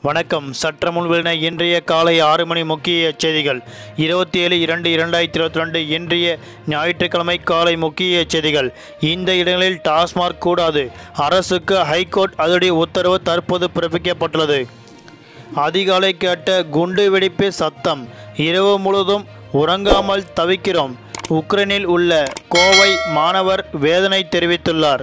வணக்கம் சற்ற முன் வெளியான இன்றைய காலை ஆறு மணி முக்கிய செய்திகள் இருபத்தி ஏழு இரண்டு இரண்டாயிரத்தி இருபத்தி ரெண்டு இன்றைய ஞாயிற்றுக்கிழமை காலை முக்கிய செய்திகள் இந்த இடங்களில் டாஸ்மாக் கூடாது அரசுக்கு ஹைகோர்ட் அதிரடி உத்தரவு தற்போது பிறப்பிக்கப்பட்டுள்ளது அதிகாலை கேட்ட குண்டு வெடிப்பு சத்தம் இரவு முழுவதும் உறங்காமல் தவிக்கிறோம் உக்ரைனில் உள்ள கோவை மாணவர் வேதனை தெரிவித்துள்ளார்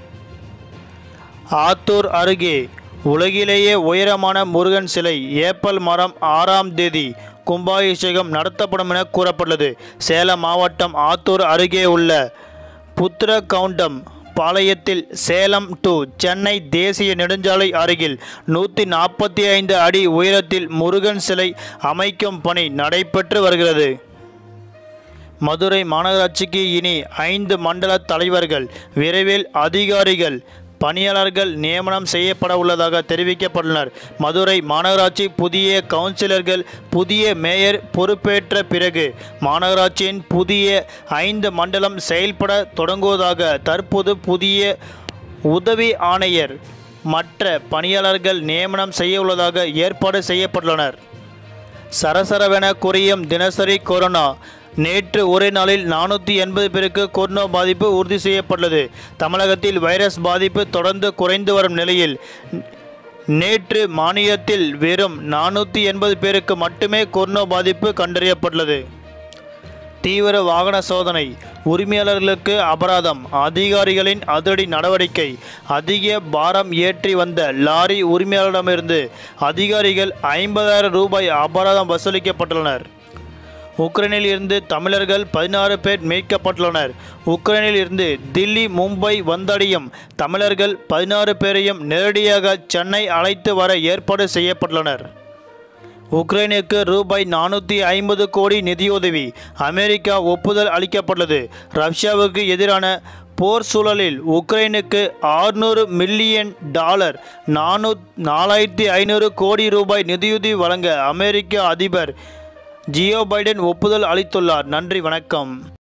ஆத்தூர் அருகே உலகிலேயே உயரமான முருகன் சிலை ஏப்பல் மரம் ஆறாம் தேதி கும்பாபிஷேகம் நடத்தப்படும் என கூறப்பட்டுள்ளது சேலம் மாவட்டம் ஆத்தூர் அருகே உள்ள புத்திரகவுண்டம் பாளையத்தில் சேலம் டு சென்னை தேசிய நெடுஞ்சாலை அருகில் நூற்றி நாற்பத்தி ஐந்து அடி உயரத்தில் முருகன் சிலை அமைக்கும் பணி நடைபெற்று வருகிறது மதுரை மாநகராட்சிக்கு இனி ஐந்து மண்டல தலைவர்கள் விரைவில் அதிகாரிகள் பணியாளர்கள் நியமனம் செய்யப்பட உள்ளதாக தெரிவிக்கப்பட்டுள்ளனர் மதுரை மாநகராட்சி புதிய கவுன்சிலர்கள் புதிய மேயர் பொறுப்பேற்ற பிறகு மாநகராட்சியின் புதிய ஐந்து மண்டலம் செயல்பட தொடங்குவதாக தற்போது புதிய உதவி ஆணையர் மற்ற பணியாளர்கள் நியமனம் செய்ய உள்ளதாக ஏற்பாடு செய்யப்பட்டுள்ளனர் சரசரவென குறையும் தினசரி கொரோனா நேற்று ஒரே நாளில் நானூற்றி எண்பது பேருக்கு கொரோனா பாதிப்பு உறுதி செய்யப்பட்டுள்ளது தமிழகத்தில் வைரஸ் பாதிப்பு தொடர்ந்து குறைந்து வரும் நிலையில் நேற்று மாநிலத்தில் வெறும் நானூற்றி எண்பது பேருக்கு மட்டுமே கொரோனா பாதிப்பு கண்டறியப்பட்டுள்ளது தீவிர வாகன சோதனை உரிமையாளர்களுக்கு அபராதம் அதிகாரிகளின் அதிரடி நடவடிக்கை அதிக பாரம் ஏற்றி வந்த லாரி உரிமையாளரிடமிருந்து அதிகாரிகள் ஐம்பதாயிரம் ரூபாய் அபராதம் வசூலிக்கப்பட்டுள்ளனர் உக்ரைனில் இருந்து தமிழர்கள் பதினாறு பேர் மீட்கப்பட்டுள்ளனர் உக்ரைனில் இருந்து தில்லி மும்பை வந்தடையும் தமிழர்கள் பதினாறு பேரையும் நேரடியாக சென்னை அழைத்து வர ஏற்பாடு செய்யப்பட்டுள்ளனர் உக்ரைனுக்கு ரூபாய் நானூற்றி ஐம்பது கோடி நிதியுதவி அமெரிக்கா ஒப்புதல் அளிக்கப்பட்டுள்ளது ரஷ்யாவுக்கு எதிரான போர் சூழலில் உக்ரைனுக்கு ஆறுநூறு மில்லியன் டாலர் நானூ நாலாயிரத்தி ஐநூறு கோடி ரூபாய் நிதியுதவி வழங்க அமெரிக்க அதிபர் ஜியோ பைடன் ஒப்புதல் அளித்துள்ளார் நன்றி வணக்கம்